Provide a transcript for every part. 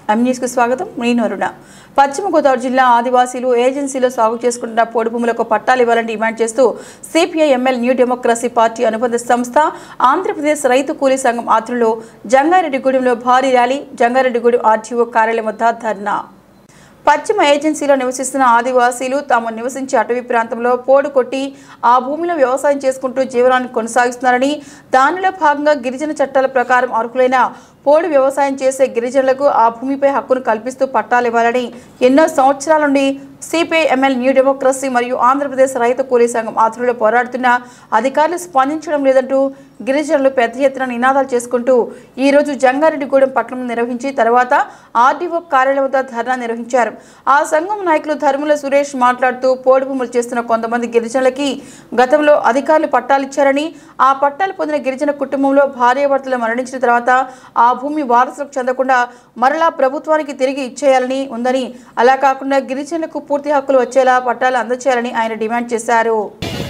ఎంన్యూస్కు స్వాగతం నేను అరుణ పశ్చిమ గోదావరి జిల్లా ఆదివాసీలు ఏజెన్సీలో సాగు చేసుకుంటున్న పోడు భూములకు పట్టాలు ఇవ్వాలని డిమాండ్ చేస్తూ CPI ML new democracy party అనుబంధ సంస్థ ఆంధ్రప్రదేశ్ రైతు కూలీ సంఘం ఆధ్వర్యంలో జంగారెడ్డిగూడెంలో భారీ ర్యాలీ జంగారెడ్డిగూడెం ఆర్టీఓ కార్యాలయం వద్ద ధర్నా పశ్చిమ ఏజెన్సీలో నివసిస్తున్న ఆదివాసీలు తాము నివసించే అటవీ ప్రాంతంలో పోడు కొట్టి ఆ భూమిలో వ్యవసాయం చేసుకుంటూ జీవనాన్ని కొనసాగిస్తున్నారని దానిలో భాగంగా గిరిజన చట్టాల ప్రకారం అర్హులైన పోడు వ్యవసాయం చేసే గిరిజనులకు ఆ భూమిపై హక్కును కల్పిస్తూ పట్టాలు ఇవ్వాలని ఎన్నో సంవత్సరాల నుండి సిపిఐ ఎంఎల్ న్యూ డెమోక్రసీ మరియు ఆంధ్రప్రదేశ్ రైతు కూలీ సంఘం ఆధ్వర్యంలో పోరాడుతున్న అధికారులు స్పందించడం లేదంటూ గిరిజనులు పెద్ద ఎత్తున నినాదాలు చేసుకుంటూ ఈ రోజు జంగారెడ్డిగూడెం పట్టణం నిర్వహించి తర్వాత ఆర్డీఓ కార్యాలయం వద్ద ధర్నా నిర్వహించారు ఆ సంఘం నాయకులు ధర్ముల సురేష్ మాట్లాడుతూ పోడు భూములు చేస్తున్న కొంతమంది గిరిజనులకి గతంలో అధికారులు పట్టాలు ఇచ్చారని ఆ పట్టాలు పొందిన గిరిజన కుటుంబంలో భార్యాభర్తలు మరణించిన తర్వాత ఆ భూమి వారసులకు చెందకుండా మరలా ప్రభుత్వానికి తిరిగి ఇచ్చేయాలని ఉందని అలా కాకుండా గిరిజనులకు పూర్తి హక్కులు వచ్చేలా పట్టాలు అందచేయాలని ఆయన డిమాండ్ చేశారు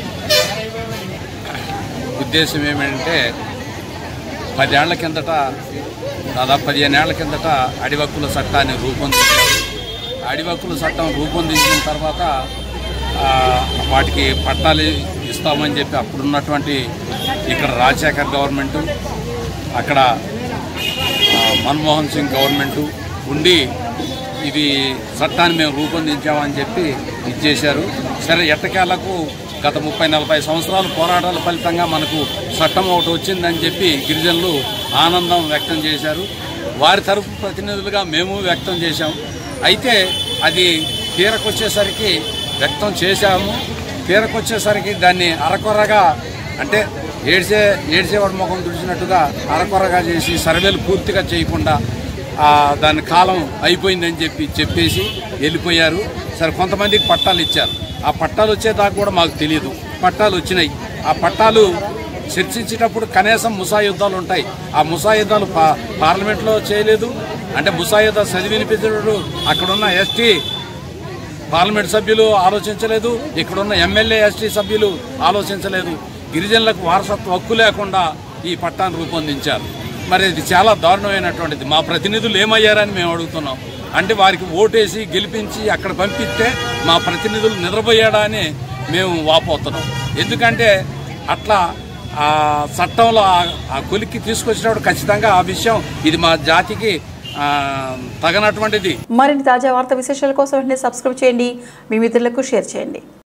ఉద్దేశం ఏమంటే పదేళ్ల కిందట దాదాపు పదిహేను ఏళ్ల కిందట అడివక్కుల చట్టాన్ని రూపొందించారు అడివక్కుల చట్టం రూపొందించిన తర్వాత ఆ, వాటికి పట్టాలు ఇస్తామని చెప్పి అప్పుడున్నటువంటి ఇక్కడ రాజశేఖర్ గవర్నమెంటు అక్కడ ఆ, మన్మోహన్ సింగ్ గవర్నమెంటు ఉండి ఇది చట్టాన్ని మేము రూపొందించామని చెప్పి ఇచ్చేశారు సరే ఎట్టకేళ్లకు గత ముప్పై నలభై సంవత్సరాల పోరాటాల ఫలితంగా మనకు చట్టం ఒకటి వచ్చిందని చెప్పి గిరిజనులు ఆనందం వ్యక్తం చేశారు వారి తరపు ప్రతినిధులుగా మేము వ్యక్తం చేశాం అయితే అది తీరకొచ్చేసరికి వ్యక్తం చేశాము తీరకొచ్చేసరికి దాన్ని అరకొరగా అంటే ఏడ్చే ఏడ్చేవాడి ముఖం తుడిచినట్టుగా అరకొరగా చేసి సర్వేలు పూర్తిగా చేయకుండా ఆ, దాని కాలం అయిపోయిందని చెప్పి చెప్పేసి వెళ్ళిపోయారు సరే కొంతమందికి పట్టాలు ఇచ్చారు ఆ పట్టాలు వచ్చేదాకా కూడా మాకు తెలియదు పట్టాలు వచ్చినాయి ఆ పట్టాలు చర్చించేటప్పుడు కనీసం ముసాయుద్ధాలు ఉంటాయి ఆ ముసాయుద్ధాలు పా పార్లమెంట్లో చేయలేదు అంటే ముసాయుద్ధ చదివి వినిపించడు అక్కడున్న ఎస్టీ పార్లమెంట్ సభ్యులు ఆలోచించలేదు ఇక్కడున్న ఎమ్మెల్యే ఎస్టీ సభ్యులు ఆలోచించలేదు గిరిజనులకు వారసత్వ హక్కు లేకుండా ఈ పట్టాన్ని రూపొందించారు మరి ఇది చాలా దారుణమైనటువంటిది మా ప్రతినిధులు ఏమయ్యారని మేము అడుగుతున్నాం అంటే వారికి ఓటేసి గెలిపించి అక్కడ పంపిస్తే మా ప్రతినిధులు నిద్రపోయాడా అని మేము వాపోతున్నాం ఎందుకంటే అట్లా ఆ చట్టంలో ఆ- ఆ కొలిక్కి తీసుకొచ్చినప్పుడు ఖచ్చితంగా ఆ విషయం ఇది మా జాతికి ఆ, తగనటువంటిది మరిన్ని తాజా వార్తా విశేషాల కోసం వెంటనే సబ్స్క్రైబ్ చేయండి మీ మిత్రులకు షేర్ చేయండి